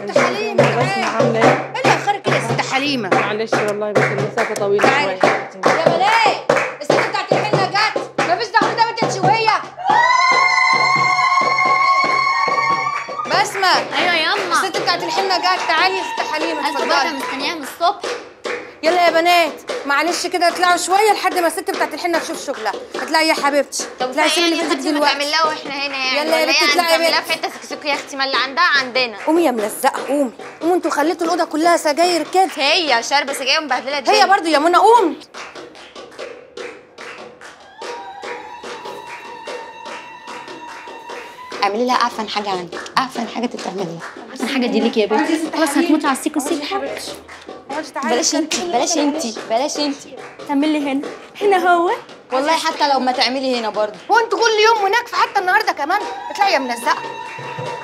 ست حليمه بسمة تعالي عاملة ايه؟ ايه اللي اخرك كده يا ست حليمه معلش والله بس المسافة طويلة تعالي شوي يا بنات الست بتاعت الحنه جت مفيش دعوه ده بنت شويه بسمه ايوه ياما الست بتاعت الحنه جت تعالي يا ست حليمه الف بركه اتفضلي مستنياها من الصبح يلا يا بنات معلش كده اطلعوا شويه لحد ما الست بتاعت الحنه تشوف شغلها اطلعي يا حبيبتي طب اطلعي ازاي سيبي يعني اللي يا في ايدك اختي ما دلوقتي تعمل لها واحنا هنا يعني يلا يا ولا بنت هي اطلعي يا هنعمل لها بنت. في حته سكسوك يا اختي ما اللي عندها عندنا قومي يا ملزقه قومي قومي انتوا خليتوا الاوضه كلها سجاير كده هي شاربه سجاير ومبهدله الدنيا هي برضو يا منى قومي اعملي لها اعفن حاجه عندك اعفن حاجه تتعمل لها احسن حاجه دي ليكي يا بنتي خلاص هتموتي على السيكو سيكو بلاش انت بلاش انت بلاش انت تعمل لي هنا هنا هو والله حتى لو ما تعملي هنا برضه هو انتوا كل يوم مناكفه حتى النهارده كمان اطلعي يا ملزقه